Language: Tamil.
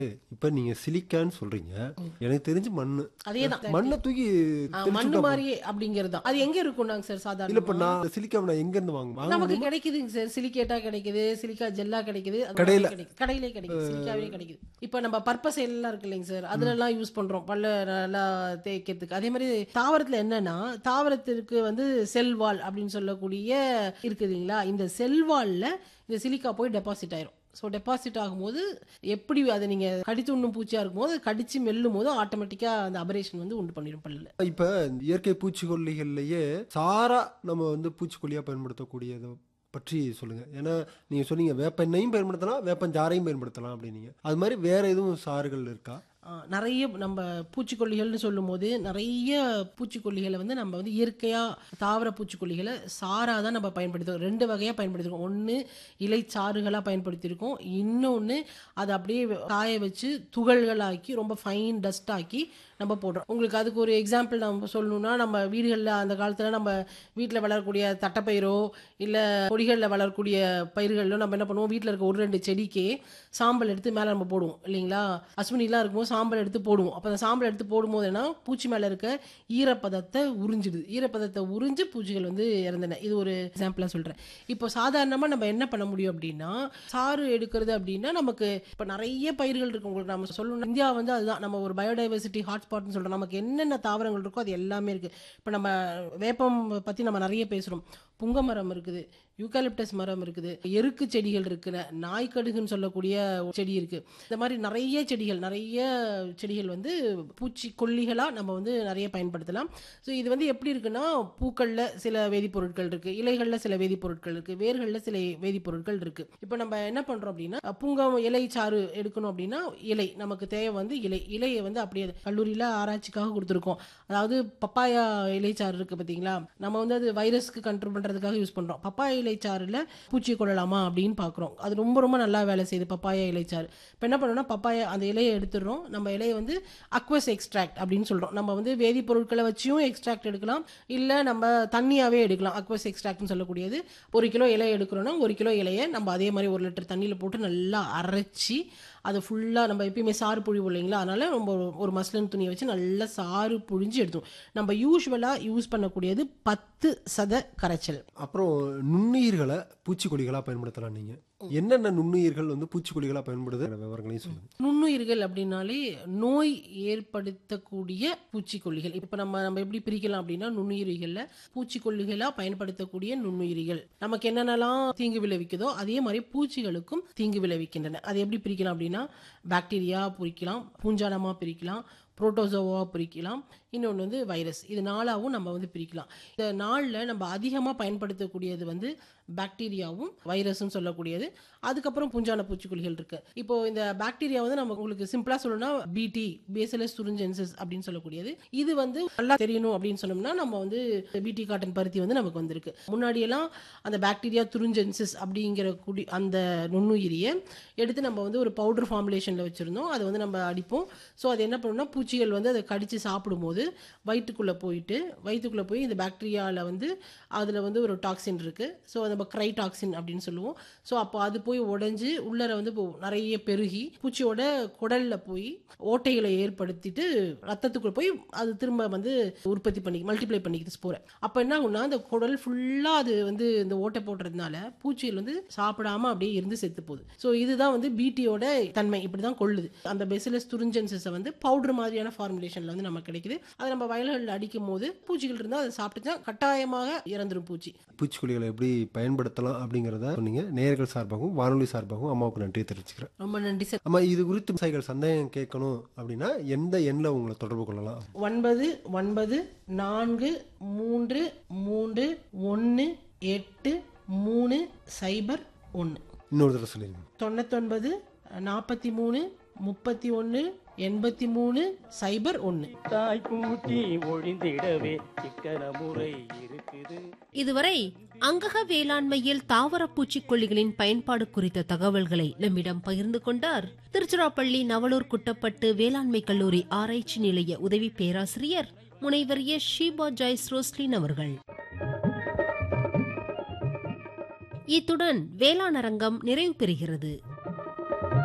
இப்ப நீங்க சிலிக்கான்னு சொல்றீங்க எனக்கு தெரிஞ்சு மண்ணு அதேதான் மண்ணை தூக்கி ஆ, தெளிச்சு மண்ணு விட்டா மாதிரியே அப்படிங்கிறது தான் அது எங்க இருக்கும்னாங்க சார் இல்ல இப்ப சாதாரண நான் சிலிக்கா நான் எங்க இருந்து வாங்க வாங்க நமக்கு கிடைக்குதுங்க சார் சிலிக்கேட்டா கிடைக்குது சிலிக்கா ஜெல்லா கிடைக்குது அது கடையில. கிடைக்குது. கடையிலே கிடைக்குது சிலிக்காவே கிடைக்குது இப்போ நம்ம பர்பஸ் எல்லாம் இருக்கு இல்லைங்க சார் அதுல எல்லாம் யூஸ் பண்றோம் பல்ல நல்லா தேய்க்கிறதுக்கு அதே மாதிரி தாவரத்துல என்னன்னா தாவரத்திற்கு வந்து செல்வால் அப்படின்னு சொல்லக்கூடிய இருக்குது இல்லைங்களா இந்த செல்வால்ல இந்த சிலிக்கா போய் டெபாசிட் ஆயிரும் ஸோ டெபாசிட் ஆகும்போது எப்படி அதை நீங்க கடித்து உண்ணும் பூச்சியா இருக்கும்போது கடிச்சு மெல்லும் போது ஆட்டோமேட்டிக்கா அந்த அபரேஷன் வந்து உண்டு பண்ணிடும் பல்லுல இப்ப இந்த இயற்கை பூச்சிக்கொல்லிகள்லயே சாரா நம்ம வந்து பூச்சிக்கொல்லியா பயன்படுத்தக்கூடியதை பற்றி சொல்லுங்க ஏன்னா நீங்க சொன்னீங்க வேப்பெண்ணையும் பயன்படுத்தலாம் வேப்பஞ்சாரையும் பயன்படுத்தலாம் அப்படின்னீங்க அது மாதிரி வேற எதுவும் சாறுகள் இருக்கா ஆ, நிறைய நம்ம பூச்சிக்கொல்லிகள்னு சொல்லும்போது நிறைய பூச்சிக்கொல்லிகளை வந்து நம்ம வந்து இயற்கையாக தாவர பூச்சிக்கொல்லிகளை சாராக தான் நம்ம பயன்படுத்துகிறோம் ரெண்டு வகையாக பயன்படுத்திருக்கோம் ஒன்று இலைச்சாறுகளாக பயன்படுத்தியிருக்கோம் இன்னொன்று அதை அப்படியே காய வச்சு துகள்களாக்கி ரொம்ப ஃபைன் டஸ்ட் ஆக்கி நம்ம போடுறோம் உங்களுக்கு அதுக்கு ஒரு எக்ஸாம்பிள் நம்ம சொல்லணும்னா நம்ம வீடுகளில் அந்த காலத்தில் நம்ம வீட்டில் வளரக்கூடிய தட்டைப்பயிரோ இல்லை கொடிகளில் வளரக்கூடிய பயிர்களோ நம்ம என்ன பண்ணுவோம் வீட்டில் இருக்க ஒரு ரெண்டு செடிக்கே சாம்பல் எடுத்து மேலே நம்ம போடுவோம் இல்லைங்களா அஸ்வினிலாம் இருக்கும்போது சாம்பல் எடுத்து போடுவோம் அப்போ அந்த சாம்பல் எடுத்து போடும்போது என்ன பூச்சி மேலே இருக்க ஈரப்பதத்தை உறிஞ்சிடுது ஈரப்பதத்தை உறிஞ்சு பூச்சிகள் வந்து இறந்தன இது ஒரு எக்ஸாம்பிளாக சொல்கிறேன் இப்போ சாதாரணமாக நம்ம என்ன பண்ண முடியும் அப்படின்னா சாறு எடுக்கிறது அப்படின்னா நமக்கு இப்போ நிறைய பயிர்கள் இருக்கு உங்களுக்கு நம்ம சொல்லணும் இந்தியா வந்து அதுதான் நம்ம ஒரு பயோடைவர்சிட்டி ஹாட்ஸ்பாட்னு சொல்கிறோம் நமக்கு என்னென்ன தாவரங்கள் இருக்கோ அது எல்லாமே இருக்குது இப்போ நம்ம வேப்பம் பற்றி நம்ம நிறைய பேசுகிறோம் புங்க மரம் இருக்குது யூகாலிப்டஸ் மரம் இருக்குது எருக்கு செடிகள் இருக்குது நாய்க்கடுகுன்னு சொல்லக்கூடிய ஒரு செடி இருக்குது இந்த மாதிரி நிறைய செடிகள் நிறைய செடிகள் வந்து பூச்சி கொல்லிகளாக நம்ம வந்து நிறைய பயன்படுத்தலாம் ஸோ இது வந்து எப்படி இருக்குன்னா பூக்களில் சில வேதிப்பொருட்கள் இருக்குது இலைகளில் சில வேதிப்பொருட்கள் இருக்குது வேர்களில் சில வேதிப்பொருட்கள் இருக்குது இப்போ நம்ம என்ன பண்ணுறோம் அப்படின்னா பூங்கம் இலை சாறு எடுக்கணும் அப்படின்னா இலை நமக்கு தேவை வந்து இலை இலையை வந்து அப்படியே கல்லூரியில் ஆராய்ச்சிக்காக கொடுத்துருக்கோம் அதாவது பப்பாயா இலைச்சாறு இருக்குது பார்த்தீங்களா நம்ம வந்து அது வைரஸ்க்கு கண்ட்ரோல் பண்ணுறதுக்காக யூஸ் பண்ணுறோம் பப்பாயா இலைச்சாறில் பூச்சி கொள்ளலாமா அப்படின்னு பார்க்குறோம் அது ரொம்ப ரொம்ப நல்லா வேலை செய்யுது பப்பாயா இலைச்சாறு இப்போ என்ன பண்ணோம்னா பப்பாயா அந்த இலையை எடுத்துடுறோம் நம்ம இலையை வந்து அக்வஸ் எக்ஸ்ட்ராக்ட் அப்படின்னு சொல்கிறோம் நம்ம வந்து வேதிப்பொருட்களை வச்சியும் எக்ஸ்ட்ராக்ட் எடுக்கலாம் இல்லை நம்ம தண்ணியாகவே எடுக்கலாம் அக்வஸ் எக்ஸ்ட்ராக்ட்னு சொல்லக்கூடியது ஒரு கிலோ இலை எடுக்கிறோன்னா ஒரு கிலோ இலையை நம்ம அதே மாதிரி ஒரு லிட்டர் தண்ணியில் போட்டு நல்லா அரைச்சி அது ஃபுல்லாக நம்ம எப்பயுமே சாறு புழிவு இல்லைங்களா அதனால நம்ம ஒரு- ஒரு மஸ்லின் துணியை வச்சு நல்லா சாறு புழிஞ்சு எடுத்தோம் நம்ம யூஸ்வலாக யூஸ் பண்ணக்கூடியது பத்து சத கரைச்சல் அப்புறம் நுண்ணுயிர்களை பூச்சிக்கொல்லிகளா பயன்படுத்தலாம் நீங்க என்னென்ன நுண்ணுயிர்கள் வந்து பூச்சிக்கொல்லிகளா பயன்படுது விவரங்களையும் சொல்லுங்க நுண்ணுயிர்கள் அப்படின்னாலே நோய் ஏற்படுத்தக்கூடிய பூச்சிக்கொல்லிகள் இப்போ நம்ம நம்ம எப்படி பிரிக்கலாம் அப்படின்னா நுண்ணுயிரிகளில் பூச்சிக்கொல்லிகளாக பயன்படுத்தக்கூடிய நுண்ணுயிரிகள் நமக்கு என்னென்னலாம் தீங்கு விளைவிக்குதோ அதே மாதிரி பூச்சிகளுக்கும் தீங்கு விளைவிக்கின்றன அது எப்படி பிரிக்கலாம் அப்படின்னா பாக்டீரியா பிரிக்கலாம் பூஞ்சானமாக பிரிக்கலாம் புரோட்டோசோவா பிரிக்கலாம் இன்னொன்று வந்து வைரஸ் இது நாலாவும் நம்ம வந்து பிரிக்கலாம் இந்த நாளில் நம்ம அதிகமாக பயன்படுத்தக்கூடியது வந்து பாக்டீரியாவும் வைரஸ்னு சொல்லக்கூடியது அதுக்கப்புறம் பூஞ்சான பூச்சிக்கொல்லிகள் இருக்கு இப்போ இந்த பாக்டீரியா வந்து நம்ம உங்களுக்கு சிம்பிளா சொல்லணும்னா பிடி பேசலஸ் துரிஞ்சென்சஸ் அப்படின்னு சொல்லக்கூடியது இது வந்து நல்லா தெரியணும் அப்படின்னு சொன்னோம்னா நம்ம வந்து பிடி காட்டன் பருத்தி வந்து நமக்கு வந்திருக்கு முன்னாடியெல்லாம் அந்த பாக்டீரியா துரிஞ்சென்சஸ் அப்படிங்கிற குடி அந்த நுண்ணுயிரியை எடுத்து நம்ம வந்து ஒரு பவுடர் ஃபார்முலேஷனில் வச்சுருந்தோம் அதை வந்து நம்ம அடிப்போம் ஸோ அது என்ன பண்ணும்னா பூச்சிகள் வந்து அதை கடித்து சாப்பிடும்போது வயிற்றுக்குள்ளே போயிட்டு வயிற்றுக்குள்ளே போய் இந்த பாக்டீரியாவில் வந்து அதில் வந்து ஒரு டாக்ஸின் இருக்குது ஸோ நம்ம கிரைடாக்சின் அப்படின்னு சொல்லுவோம் ஸோ அப்போ அது போய் உடைஞ்சு உள்ளர வந்து இப்போ நிறைய பெருகி பூச்சியோட குடல்ல போய் ஓட்டைகளை ஏற்படுத்திட்டு ரத்தத்துக்குள்ள போய் அது திரும்ப வந்து உற்பத்தி பண்ணி மல்டிப்ளை பண்ணிக்குது ஸ்போரை அப்போ என்ன ஆகும்னா அந்த குடல் ஃபுல்லாக அது வந்து இந்த ஓட்டை போடுறதுனால பூச்சிகள் வந்து சாப்பிடாம அப்படியே இருந்து செத்து போகுது ஸோ இதுதான் வந்து பிடியோட தன்மை இப்படி தான் கொள்ளுது அந்த பெசிலஸ் துரிஞ்சன்சஸை வந்து பவுடர் மாதிரியான ஃபார்முலேஷனில் வந்து நமக்கு கிடைக்குது அதை நம்ம வயல்களில் அடிக்கும் போது பூச்சிகள் இருந்தால் அதை சாப்பிட்டுச்சா கட்டாயமாக இறந்துரும் பூச்சி பூச்சிக்கொல்லிகளை எப்படி பயன்படுத்தலாம் அப்படிங்கிறத சொன்னீங்க நேயர்கள் சார்பாகவும் வானொலி சார்பாகவும் அம்மாவுக்கு நன்றி தெரிவிச்சுக்கிறேன் ரொம்ப நன்றி சார் அம்மா இது குறித்து விவசாயிகள் சந்தேகம் கேட்கணும் அப்படின்னா எந்த எண்ணில் உங்களை தொடர்பு கொள்ளலாம் ஒன்பது ஒன்பது நான்கு மூன்று மூன்று ஒன்று எட்டு மூணு சைபர் ஒன்று இன்னொரு தடவை சொல்லிடுங்க தொண்ணூத்தொன்பது நாற்பத்தி மூணு முப்பத்தி ஒன்று எண்பத்தி மூணு சைபர் ஒன்று தாய் கூட்டி ஒழிந்திடவே இக்கன முறை இருக்குது இதுவரை அங்கக வேளாண்மையில் தாவர பூச்சிக்கொல்லிகளின் பயன்பாடு குறித்த தகவல்களை நம்மிடம் பகிர்ந்து கொண்டார் திருச்சிராப்பள்ளி நவலூர் குட்டப்பட்டு வேளாண்மை கல்லூரி ஆராய்ச்சி நிலைய உதவி பேராசிரியர் முனைவர் எஸ் ஷீபா ஜாய்ஸ் ரோஸ்லின் அவர்கள் இத்துடன் வேளாண் அரங்கம் நிறைவு பெறுகிறது